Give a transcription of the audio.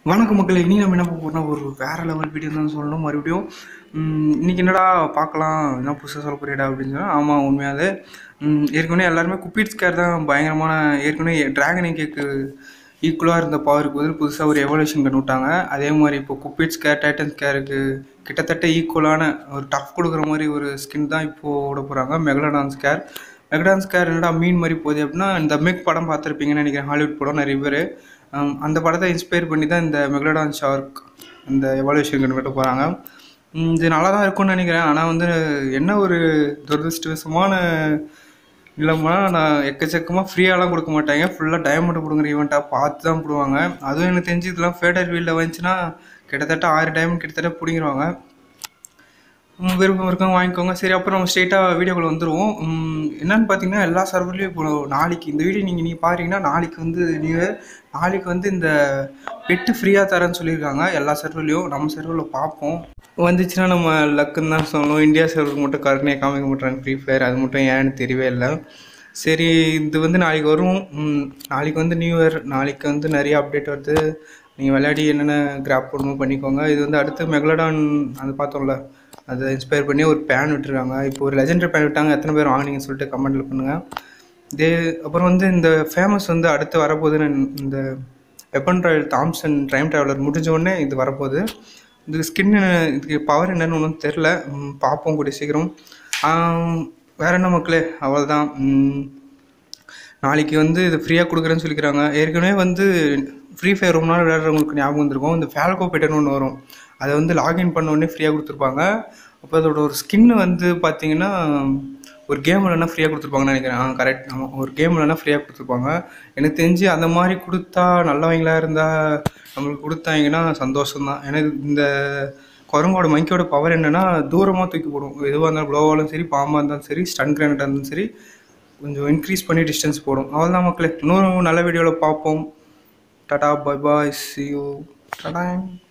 வணக்கம் மக்களே இனி நம்ம என்ன பார்க்க போறோம்னா ஒரு வேற லெவல் வீடியோ தான் சொல்லணும் மறுபடியும் உம், இன்னைக்கு என்னடா பார்க்கலாம் என்ன புதுசாக சொல்ல போறியடா அப்படின்னு சொன்னா ஆமாம் உண்மையாவே உம், ஏற்கனவே எல்லாருமே குப்பிட் ஸ்கேர் தான் பயங்கரமான ஏற்கனவே டிராகன் கேக்கு ஈக்குவலாக இருந்த பவருக்கு பதில் புதுசாக ஒரு எவல்யூஷன் கண்டு விட்டாங்க அதே மாதிரி இப்போ குப்பிட் ஸ்கேர் டைட்டன் ஸ்கேருக்கு கிட்டத்தட்ட ஈக்குவலான ஒரு டஃப் கொடுக்குற மாதிரி ஒரு ஸ்கின் தான் இப்போது விட போகிறாங்க மெகலடான் ஸ்கேர் மெகடான் ஸ்கேர் என்னடா மீன் மாதிரி போகுது அப்படின்னா இந்த மெக் படம் பார்த்துருப்பீங்கன்னு நினைக்கிறேன் ஹாலிவுட் படம் நிறைய பேர் ஆம், அந்த படத்தை இன்ஸ்பயர் பண்ணி தான் இந்த மெகலடான் ஷார்க் இந்த எவாலுவேஷன் கண்டு போகிறாங்க இது நல்லா தான் இருக்கும்னு நினைக்கிறேன் ஆனால் வந்து என்ன ஒரு துரதிருஷ்டவசமான இல்லைம்மா நான் எக்கச்சக்கமாக ஃப்ரீயாலாம் கொடுக்க மாட்டாங்க ஃபுல்லாக டைமண்ட் கொடுக்குற ஈவெண்ட்டாக பார்த்து தான் போடுவாங்க அதுவும் எனக்கு தெரிஞ்சு இதெல்லாம் ஃபேடர் வீலில் வந்துச்சுன்னா கிட்டத்தட்ட ஆறு டைமண்ட் கிட்டத்தட்ட பிடிங்கிருவாங்க உம் விருப்பம் இருக்கவங்க வாங்கிக்கோங்க சரி அப்புறம் நம்ம ஸ்ட்ரெயிட்டாக வீடியோக்குள்ள வந்துடுவோம் உம் என்னன்னு பார்த்தீங்கன்னா எல்லா சர்வர்லேயும் இப்போ நாளைக்கு இந்த வீடியோ நீங்கள் நீங்கள் பாருங்கன்னா நாளைக்கு வந்து நீங்கள் நாளைக்கு வந்து இந்த பெட்டு ஃப்ரீயாக தரேன்னு சொல்லியிருக்காங்க எல்லா சர்வர்லேயும் நம்ம சர்வரில் பார்ப்போம் வந்துச்சுன்னா நம்ம லக்குன்னு தான் சொல்லணும் இந்தியா சர்வருக்கு மட்டும் கருணையை காமிக்க மாட்டாங்க ஃப்ரீ ஃபயர் அது மட்டும் ஏன்னு தெரியவே இல்லை சரி இது வந்து நாளைக்கு வரும் உம், நாளைக்கு வந்து நியூ இயர் நாளைக்கு வந்து நிறைய அப்டேட் வருது நீங்கள் விளையாடி என்னென்ன கிராப் பண்ணணுமோ பண்ணிக்கோங்க இது வந்து அடுத்து மெகலடான் அது பார்த்தோம்ல அதை இன்ஸ்பயர் பண்ணி ஒரு பேன் விட்டுருக்காங்க இப்போ ஒரு லெஜெண்டரி பேன் விட்டாங்க எத்தனை பேர் வாங்கினீங்கன்னு சொல்லிட்டு கமெண்ட்டில் பண்ணுங்கள் இதே அப்புறம் வந்து இந்த ஃபேமஸ் வந்து அடுத்து வரப்போகுதுன்னு இந்த weapon royal Thompson time traveller முடிஞ்ச உடனே இது வரப்போகுது இது ஸ்கின் இதுக்கு பவர் என்னன்னு ஒன்றும் தெரில ம், பார்ப்போம் கூடிய சீக்கிரம் ஆம், வேற என்ன மக்களே அவ்வளோதான் ம், நாளைக்கு வந்து இது ஃப்ரீயாக கொடுக்குறேன்னு சொல்லிக்கிறாங்க ஏற்கனவே வந்து ஃப்ரீ ஃபயர் ரொம்ப நாள் விளையாடுறவங்களுக்கு ஞாபகம் வந்திருக்கும் இந்த ஃபேல்கோ பேட்டர்னு ஒன்று வரும் அதை வந்து லாகின் பண்ண உடனே ஃப்ரீயாக கொடுத்துருப்பாங்க அப்போ அதோட ஒரு ஸ்கின்னு வந்து பார்த்தீங்கன்னா ஒரு கேம் இல்லைனா ஃப்ரீயாக கொடுத்துருப்பாங்கன்னு நினைக்கிறேன் ஆ கரெக்ட் ஆமாம் ஒரு கேம் இல்லைனா ஃப்ரீயாக கொடுத்துருப்பாங்க எனக்கு தெரிஞ்சு அந்த மாதிரி கொடுத்தா நல்லவங்களா இருந்தால் நம்மளுக்கு கொடுத்தாங்கன்னா சந்தோஷம்தான் ஏன்னா இது- இந்த குரங்கோட மங்கியோட பவர் என்னன்னா தூரமாக தூக்கி போடும் எதுவாக இருந்தாலும் க்ளோவாலும் சரி பாம்பாக இருந்தாலும் சரி ஸ்டன் கிரானட்டாக இருந்தாலும் சரி கொஞ்சம் இன்க்ரீஸ் பண்ணி டிஸ்டன்ஸ் போடும் அவ்வளோதான் மக்களே இன்னொரு நல்ல வீடியோவில் பார்ப்போம் tata bye bye see you Tata